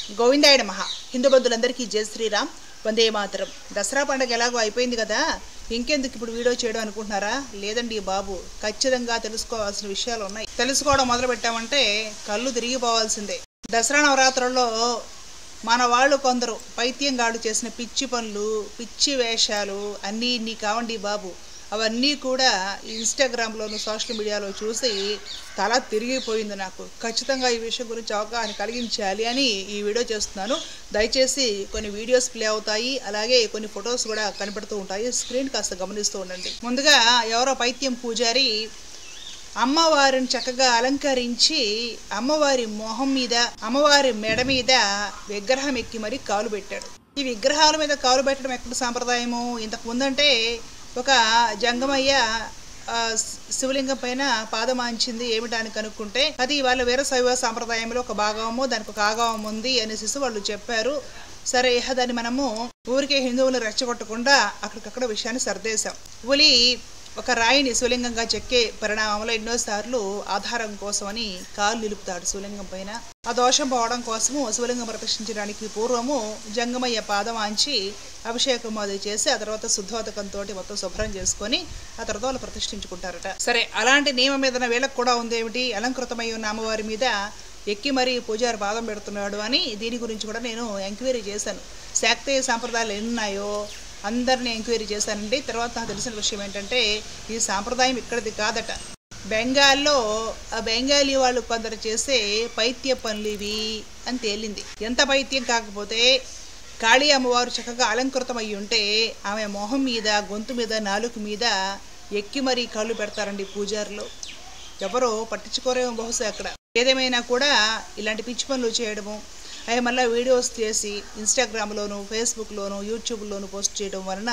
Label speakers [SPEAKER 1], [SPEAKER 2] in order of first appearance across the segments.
[SPEAKER 1] గోవిందాయన మహా హిందూ బంధువులందరికీ జై శ్రీరామ్ వందే మాతరం దసరా పండుగ ఎలాగో అయిపోయింది కదా ఇంకెందుకు ఇప్పుడు వీడియో చేయడం అనుకుంటున్నారా లేదండి బాబు ఖచ్చితంగా తెలుసుకోవాల్సిన విషయాలు ఉన్నాయి తెలుసుకోవడం మొదలు పెట్టామంటే కళ్ళు తిరిగిపోవాల్సిందే దసరా నవరాత్రుల్లో మన వాళ్ళు కొందరు పైత్యంగాడు చేసిన పిచ్చి పనులు పిచ్చి వేషాలు అన్నీ ఇన్ని కావండి బాబు అవన్నీ కూడా ఇన్స్టాగ్రామ్లోను సోషల్ మీడియాలో చూసి తల తిరిగిపోయింది నాకు ఖచ్చితంగా ఈ విషయం గురించి అవగాహన కలిగించాలి అని ఈ వీడియో చేస్తున్నాను దయచేసి కొన్ని వీడియోస్ ప్లే అవుతాయి అలాగే కొన్ని ఫొటోస్ కూడా కనపడుతూ ఉంటాయి స్క్రీన్ కాస్త గమనిస్తూ ఉండండి ముందుగా ఎవరో పైత్యం పూజారి అమ్మవారిని చక్కగా అలంకరించి అమ్మవారి మొహం మీద అమ్మవారి మెడ మీద విగ్రహం ఎక్కి మరి కాలు పెట్టాడు ఈ విగ్రహాల మీద కాలు పెట్టడం ఎక్కడ సాంప్రదాయము ఇంతకు ముందంటే ఒక జంగమయ్య ఆ, శి- శివలింగం పైన పాదమాంచింది ఏమిటా అని కనుక్కుంటే అది వాళ్ళ వీరశైవ సాంప్రదాయంలో ఒక భాగము దానికి ఒక ఆగమం ఉంది అనేసి వాళ్ళు చెప్పారు సరే ఇహ దాన్ని మనము ఊరికే హిందువులు రెచ్చగొట్టకుండా అక్కడికక్కడ విషయాన్ని సర్దేశాం పులి ఒక రాయిని శివలింగంగా చెక్కే పరిణామంలో ఎన్నోసార్లు ఆధారం కోసమని కాలు నిలుపుతాడు శివలింగం పైన ఆ దోషం పోవడం కోసము శివలింగం ప్రతిష్ఠించడానికి పూర్వము జంగమయ్య పాదం ఆంచి అభిషేకం అది చేసి ఆ తర్వాత శుద్ధోదకంతో మొత్తం శుభ్రం చేసుకొని ఆ తర్వాత వాళ్ళు ప్రతిష్ఠించుకుంటారట సరే అలాంటి నియమం మీద వీళ్ళకి కూడా ఉంది ఏమిటి అలంకృతమై ఉన్న అమ్మవారి మీద ఎక్కి మరీ పూజారి పాదం పెడుతున్నాడు అని దీని గురించి కూడా నేను ఎంక్వైరీ చేశాను శాక్తేయ సాంప్రదాయాలు ఎన్ని ఉన్నాయో అందరిని ఎంక్వైరీ చేశానండి తర్వాత నాకు తెలిసిన విషయం ఏంటంటే ఈ సాంప్రదాయం ఇక్కడిది కాదట బెంగాల్లో ఆ బెంగాలీ వాళ్ళు కొందరు చేసే పైత్య పనులు ఇవి అని తేలింది ఎంత పైత్యం కాకపోతే కాళీ అమ్మవారు చక్కగా అలంకృతం అయి ఉంటే ఆమె మొహం మీద గొంతు మీద నాలుక మీద ఎక్కి మరీ కాళ్ళు పెడతారండి పూజారులు ఎవరో పట్టించుకోరేమో బహుశా అక్కడ ఏదేమైనా కూడా ఇలాంటి పిచ్చి పనులు చేయడము అవి మళ్ళీ వీడియోస్ చేసి ఇన్స్టాగ్రామ్లోను ఫేస్బుక్లోను యూట్యూబ్లోను పోస్ట్ చేయడం వలన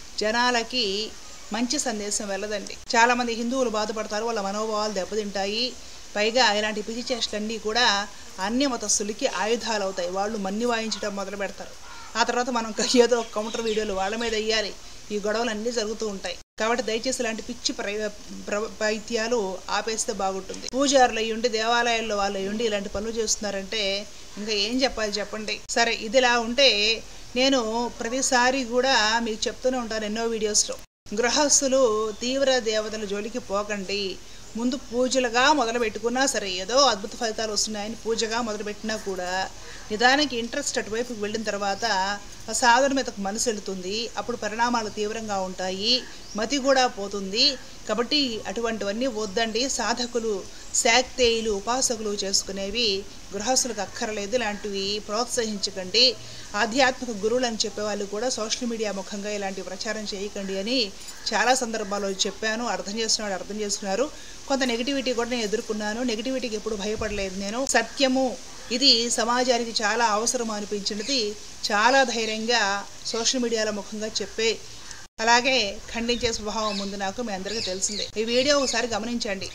[SPEAKER 1] జనాలకి మంచి సందేశం వెళ్ళదండి చాలామంది హిందువులు బాధపడతారు వాళ్ళ మనోభావాలు దెబ్బతింటాయి పైగా ఇలాంటి పిచ్చి చేష్టలన్నీ కూడా అన్య మతస్థులకి ఆయుధాలు అవుతాయి వాళ్ళు మన్ని వాయించడం మొదలు పెడతారు ఆ తర్వాత మనం ఏదో ఒక కౌంటర్ వీడియోలు వాళ్ళ మీద వేయాలి ఈ గొడవలు అన్నీ జరుగుతూ ఉంటాయి కాబట్టి దయచేసి ఇలాంటి పిచ్చి ప్రై- ప్ర- పైత్యాలు ఆపేస్తే బాగుంటుంది పూజారులు అయ్యి ఉండి దేవాలయాల్లో వాళ్ళు అయ్యి ఉండి ఇలాంటి పనులు చేస్తున్నారంటే ఇంకా ఏం చెప్పాలి చెప్పండి సరే ఇదిలా ఉంటే నేను ప్రతిసారి కూడా మీకు చెప్తూనే ఉంటాను ఎన్నో వీడియోస్లో గృహస్థులు తీవ్ర దేవతల జోలికి పోకండి ముందు పూజలుగా మొదలు పెట్టుకున్నా సరే ఏదో అద్భుత ఫలితాలు వస్తున్నాయని పూజగా మొదలుపెట్టినా కూడా నిదానికి ఇంట్రెస్ట్ అటువైపుకి వెళ్ళిన తర్వాత ఆ సాధన మీదకు మనసు వెళుతుంది అప్పుడు పరిణామాలు తీవ్రంగా ఉంటాయి మతి కూడా పోతుంది కాబట్టి అటువంటివన్నీ వద్దండి సాధకులు శాక్తేయులు ఉపాసకులు చేసుకునేవి గృహస్థులకు అక్కర్లేదు ఇలాంటివి ప్రోత్సహించకండి ఆధ్యాత్మిక గురువులు అని చెప్పేవాళ్ళు కూడా సోషల్ మీడియా ముఖంగా ఇలాంటి ప్రచారం చేయకండి అని చాలా సందర్భాల్లో చెప్పాను అర్థం చేస్తున్నాడు అర్థం చేస్తున్నారు కొంత నెగిటివిటీ కూడా నేను ఎదుర్కొన్నాను నెగిటివిటీకి ఎప్పుడు భయపడలేదు నేను సత్యము ఇది సమాజానికి చాలా అవసరం అనిపించినది చాలా ధైర్యంగా సోషల్ మీడియాల ముఖంగా చెప్పే అలాగే ఖండించే స్వభావం ఉంది నాకు మీ అందరికీ తెలిసిందే ఈ వీడియో ఒకసారి గమనించండి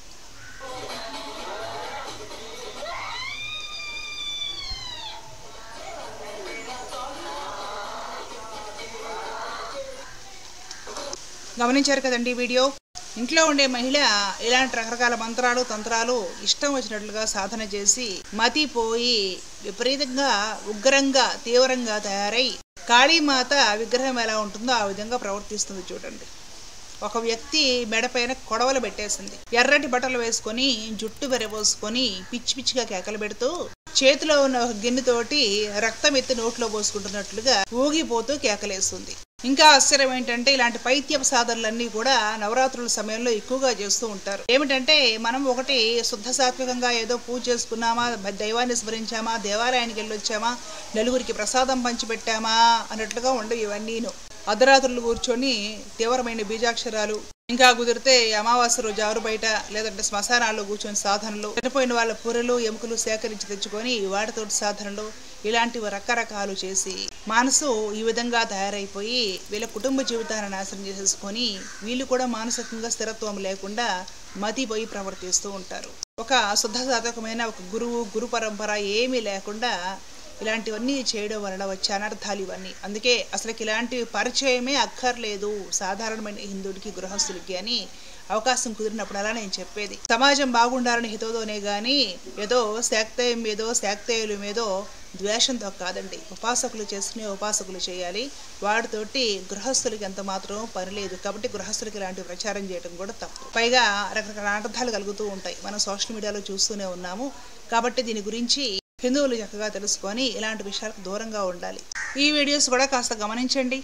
[SPEAKER 1] గమనించారు కదండి ఈ వీడియో ఇంట్లో ఉండే మహిళ ఇలాంటి రకరకాల మంత్రాలు తంత్రాలు ఇష్టం వచ్చినట్లుగా సాధన చేసి మతిపోయి విపరీతంగా ఉగ్రంగా తీవ్రంగా తయారై కాళీమాత విగ్రహం ఎలా ఉంటుందో ఆ విధంగా ప్రవర్తిస్తుంది చూడండి ఒక వ్యక్తి మెడపైన కొడవలు పెట్టేసింది ఎర్రటి బట్టలు వేసుకొని జుట్టు వెరబోసుకొని పిచ్చి పిచ్చిగా కేకలు పెడుతూ చేతిలో ఉన్న ఒక గిన్నెతోటి రక్తం ఎత్తి నోట్లో పోసుకుంటున్నట్లుగా ఊగిపోతూ కేకలేస్తుంది ఇంకా ఆశ్చర్యం ఏంటంటే ఇలాంటి పైత్య సాధనలన్నీ కూడా నవరాత్రుల సమయంలో ఎక్కువగా చేస్తూ ఉంటారు ఏమిటంటే మనం ఒకటి శుద్ధ సాత్వికంగా ఏదో పూజ చేసుకున్నామా దైవాన్ని స్మరించామా దేవాలయానికి వెళ్ళొచ్చామా నలుగురికి ప్రసాదం పంచిపెట్టామా అన్నట్లుగా ఉండవు ఇవన్నీను అర్ధరాత్రులు కూర్చొని తీవ్రమైన బీజాక్షరాలు ఇంకా కుదిరితే అమావాస్య రోజు ఆరు బయట లేదంటే శ్మశానాల్లో కూర్చొని సాధనలు చనిపోయిన వాళ్ళ పూరలు ఎముకలు సేకరించి తెచ్చుకొని వాటితోటి సాధనలు ఇలాంటివి రకరకాలు చేసి మనసు ఈ విధంగా తయారైపోయి వీళ్ళ కుటుంబ జీవితాన్ని నాశనం చేసేసుకొని వీళ్ళు కూడా మానసికంగా స్థిరత్వం లేకుండా మతిపోయి ప్రవర్తిస్తూ ఉంటారు ఒక శుద్ధ సాధకమైన ఒక గురువు గురు పరంపర ఏమీ లేకుండా ఇలాంటివన్నీ చేయడం వలన వచ్చే అనర్థాలు ఇవన్నీ అందుకే అసలుకి ఇలాంటి పరిచయమే అక్కర్లేదు సాధారణమైన హిందుడికి గృహస్థులకి అని అవకాశం కుదిరినప్పుడల్లా నేను చెప్పేది సమాజం బాగుండాలని హితోదోనే కానీ ఏదో శాక్తేయం మీదో శాక్తేయుల మీదో ద్వేషంతో కాదండి ఉపాసకులు చేసుకునే ఉపాసకులు చేయాలి వాటితోటి గృహస్థులకి ఎంత మాత్రం పని లేదు కాబట్టి గృహస్థులకి ఇలాంటి ప్రచారం చేయడం కూడా తప్పు పైగా రకరకాల అనర్థాలు కలుగుతూ ఉంటాయి మనం సోషల్ మీడియాలో చూస్తూనే ఉన్నాము కాబట్టి దీని గురించి హిందువులు చక్కగా తెలుసుకొని ఇలాంటి విషయాలకు దూరంగా ఉండాలి ఈ వీడియోస్ కూడా కాస్త గమనించండి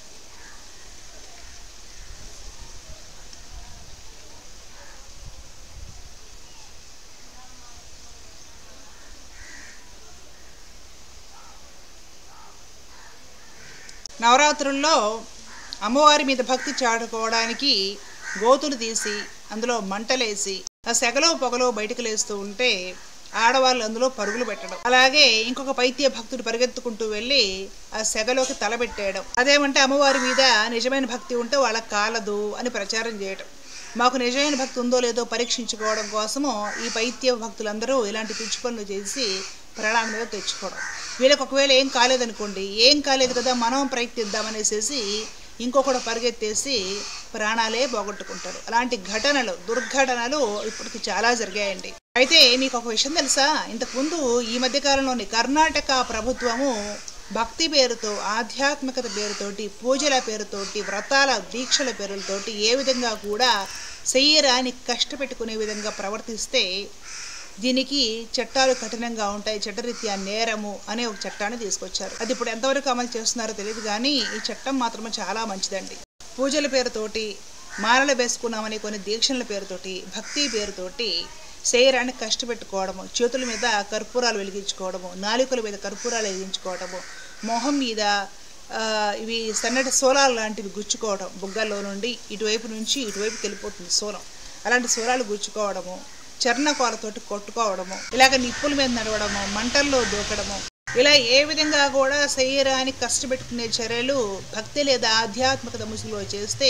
[SPEAKER 1] నవరాత్రుల్లో అమ్మవారి మీద భక్తి చాటుకోవడానికి గోతులు తీసి అందులో మంటలేసి ఆ సెగలో పొగలో బయటకు లేస్తూ ఉంటే ఆడవాళ్ళు అందులో పరుగులు పెట్టడం అలాగే ఇంకొక పైత్య భక్తుడు పరిగెత్తుకుంటూ వెళ్ళి ఆ సెగలోకి తలబెట్టేయడం అదేమంటే అమ్మవారి మీద నిజమైన భక్తి ఉంటే వాళ్ళకి కాలదు అని ప్రచారం చేయడం మాకు నిజమైన భక్తి ఉందో లేదో పరీక్షించుకోవడం కోసము ఈ పైత్య భక్తులందరూ ఇలాంటి పిచ్చి పనులు చేసి ప్రాణాల మీద తెచ్చుకోవడం వీళ్ళకి ఒకవేళ ఏం కాలేదనుకోండి ఏం కాలేదు కదా మనం ప్రయత్నిద్దామనేసేసి ఇంకొకడు పరిగెత్తేసి ప్రాణాలే పోగొట్టుకుంటారు అలాంటి ఘటనలు దుర్ఘటనలు ఇప్పటికి చాలా జరిగాయండి అయితే మీకు ఒక విషయం తెలుసా ఇంతకుముందు ఈ మధ్య కాలంలోని కర్ణాటక ప్రభుత్వము భక్తి పేరుతో ఆధ్యాత్మికత పేరుతోటి పూజల పేరుతోటి వ్రతాల దీక్షల పేరులతోటి ఏ విధంగా కూడా శరీరాన్ని కష్టపెట్టుకునే విధంగా ప్రవర్తిస్తే దీనికి చట్టాలు కఠినంగా ఉంటాయి చట్టరీత్యా నేరము అనే ఒక చట్టాన్ని తీసుకొచ్చారు అది ఇప్పుడు ఎంతవరకు అమలు చేస్తున్నారో తెలియదు కానీ ఈ చట్టం మాత్రమే చాలా మంచిదండి పూజల పేరుతోటి మాలలు వేసుకున్నామని కొన్ని దీక్షల పేరుతోటి భక్తి పేరుతోటి శరీరాన్ని కష్టపెట్టుకోవడము చేతుల మీద కర్పూరాలు వెలిగించుకోవడము నాలుకల మీద కర్పూరాలు వెలిగించుకోవడము మొహం మీద ఆ, ఇవి సన్నటి సోలాలు లాంటివి గుచ్చుకోవడం బుగ్గల్లో నుండి ఇటువైపు నుంచి ఇటువైపుకి వెళ్ళిపోతుంది సోలం అలాంటి సోలాలు గుచ్చుకోవడము చర్ణకోలతోటి కొట్టుకోవడము ఇలాగ నిప్పుల మీద నడవడము మంటల్లో దూకడము ఇలా ఏ విధంగా కూడా శరీరాన్ని కష్టపెట్టుకునే చర్యలు భక్తి లేదా ఆధ్యాత్మికత ముసుగులో చేస్తే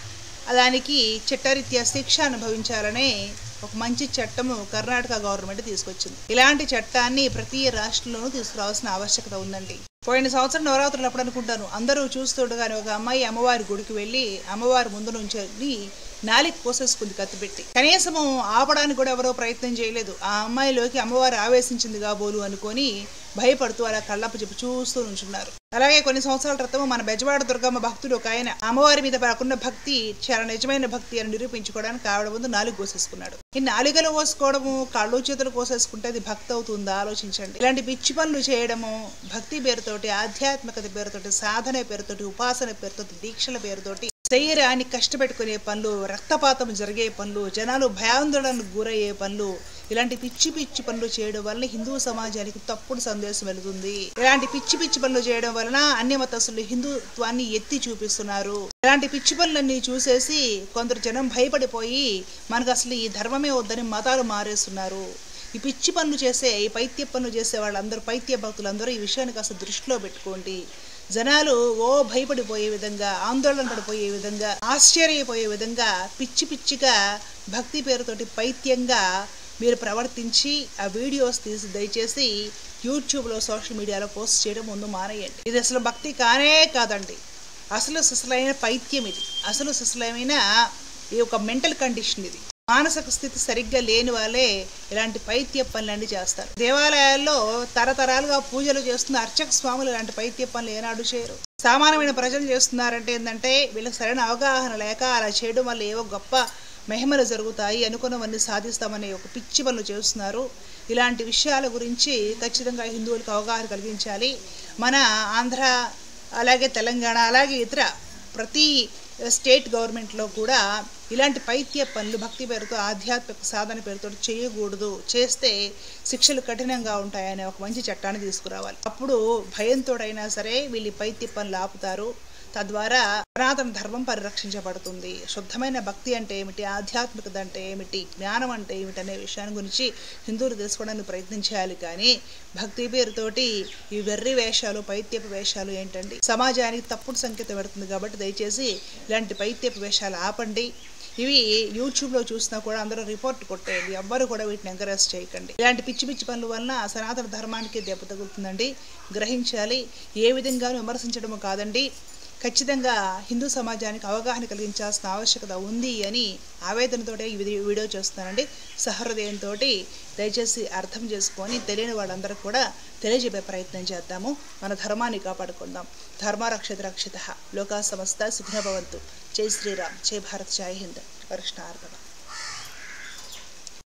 [SPEAKER 1] దానికి చట్టరీత్యా శిక్ష అనుభవించాలనే ఒక మంచి చట్టము కర్ణాటక గవర్నమెంట్ తీసుకొచ్చింది ఇలాంటి చట్టాన్ని ప్రతి రాష్ట్రంలోనూ తీసుకురావాల్సిన ఆవశ్యకత ఉందండి పోయిన సంవత్సరం నవరాత్రులు అప్పుడు అనుకుంటాను అందరూ చూస్తుండగానే ఒక అమ్మాయి అమ్మవారి గుడికి వెళ్ళి అమ్మవారి ముందు నుంచి నాలికి కోసేసుకుంది కత్తిపెట్టి కనీసము ఆపడానికి కూడా ఎవరో ప్రయత్నం చేయలేదు ఆ అమ్మాయిలోకి అమ్మవారు ఆవేశించింది కాబోలు అనుకొని భయపడుతూ అలా కళ్ళప్ప చెప్పి చూస్తూ నుంచున్నారు అలాగే కొన్ని సంవత్సరాల క్రితం మన బెజవాడ దుర్గమ్మ భక్తుడు ఒక ఆయన అమ్మవారి మీద పడకున్న భక్తి చాలా నిజమైన భక్తి అని నిరూపించుకోవడానికి ఆవిడ ముందు నాలుగు కోసేసుకున్నాడు ఈ నాలుగలు కోసుకోవడము కళ్ళు చేతులు కోసేసుకుంటే అది భక్తి అవుతుందా ఆలోచించండి ఇలాంటి పిచ్చి పనులు చేయడము భక్తి పేరుతోటి ఆధ్యాత్మికత పేరుతోటి సాధన పేరుతోటి ఉపాసన పేరుతోటి దీక్షల పేరుతోటి శరీరాన్ని కష్టపెట్టుకునే పనులు రక్తపాతం జరిగే పనులు జనాలు భయాందోళనకు గురయ్యే పనులు ఇలాంటి పిచ్చి పిచ్చి పనులు చేయడం వలన హిందూ సమాజానికి తప్పుడు సందేశం వెళుతుంది ఇలాంటి పిచ్చి పిచ్చి పనులు చేయడం వలన అన్ని మతస్థులు హిందుత్వాన్ని ఎత్తి చూపిస్తున్నారు ఇలాంటి పిచ్చి పనులన్నీ చూసేసి కొందరు జనం భయపడిపోయి మనకు అసలు ఈ ధర్మమే వద్దని మతాలు మారేస్తున్నారు ఈ పిచ్చి పనులు చేసే ఈ పైత్య పనులు చేసే వాళ్ళందరూ పైత్య భక్తులందరూ ఈ విషయాన్ని కాస్త దృష్టిలో పెట్టుకోండి జనాలు ఓ భయపడిపోయే విధంగా ఆందోళన పడిపోయే విధంగా ఆశ్చర్యపోయే విధంగా పిచ్చి పిచ్చిగా భక్తి పేరుతోటి పైత్యంగా మీరు ప్రవర్తించి ఆ వీడియోస్ తీసి దయచేసి యూట్యూబ్లో సోషల్ మీడియాలో పోస్ట్ చేయడం ముందు మానేయండి ఇది అసలు భక్తి కానే కాదండి అసలు సిసలైన పైత్యం ఇది అసలు సిసలైన ఈ ఒక మెంటల్ కండిషన్ ఇది మానసిక స్థితి సరిగ్గా లేని వాళ్ళే ఇలాంటి పైత్య పనులన్నీ చేస్తారు దేవాలయాల్లో తరతరాలుగా పూజలు చేస్తున్న అర్చక స్వాములు ఇలాంటి పైత్య పనులు ఏనాడు చేయరు సామాన్యమైన ప్రజలు చేస్తున్నారంటే ఏంటంటే వీళ్ళకి సరైన అవగాహన లేక అలా చేయడం వల్ల ఏవో గొప్ప మహిమలు జరుగుతాయి అనుకున్నవన్నీ సాధిస్తామనే ఒక పిచ్చి పనులు చేస్తున్నారు ఇలాంటి విషయాల గురించి ఖచ్చితంగా హిందువులకు అవగాహన కలిగించాలి మన ఆంధ్ర అలాగే తెలంగాణ అలాగే ఇతర ప్రతి స్టేట్ గవర్నమెంట్లో కూడా ఇలాంటి పైత్య పనులు భక్తి పేరుతో ఆధ్యాత్మిక సాధన పేరుతో చేయకూడదు చేస్తే శిక్షలు కఠినంగా ఉంటాయనే ఒక మంచి చట్టాన్ని తీసుకురావాలి అప్పుడు భయంతోడైనా సరే వీళ్ళు ఈ పైత్య పనులు ఆపుతారు తద్వారా సనాతన ధర్మం పరిరక్షించబడుతుంది శుద్ధమైన భక్తి అంటే ఏమిటి ఆధ్యాత్మికత అంటే ఏమిటి జ్ఞానం అంటే ఏమిటి అనే విషయాన్ని గురించి హిందువులు తెలుసుకోవడానికి ప్రయత్నం చేయాలి కానీ భక్తి పేరుతోటి ఈ వెర్రి వేషాలు పైత్యపు వేషాలు ఏంటండి సమాజానికి తప్పుడు సంకేతం పెడుతుంది కాబట్టి దయచేసి ఇలాంటి పైత్యపు వేషాలు ఆపండి ఇవి యూట్యూబ్లో చూసినా కూడా అందరూ రిపోర్ట్ కొట్టేయండి ఎవ్వరు కూడా వీటిని ఎంకరేజ్ చేయకండి ఇలాంటి పిచ్చి పిచ్చి పనుల వలన సనాతన ధర్మానికి దెబ్బ తగులుతుందండి గ్రహించాలి ఏ విధంగానూ విమర్శించడము కాదండి ఖచ్చితంగా హిందూ సమాజానికి అవగాహన కలిగించాల్సిన ఆవశ్యకత ఉంది అని ఆవేదనతోటే ఈ వీడియో వీడియో చేస్తున్నానండి సహృదయంతో దయచేసి అర్థం చేసుకొని తెలియని వాళ్ళందరూ కూడా తెలియజెప్పే ప్రయత్నం చేద్దాము మన ధర్మాన్ని కాపాడుకుందాం ధర్మ రక్షిత రక్షిత లోకా సమస్త సుఖభవంతు జై శ్రీరామ్ జై భారత్ జై హింద్ కృష్ణ అర్పణ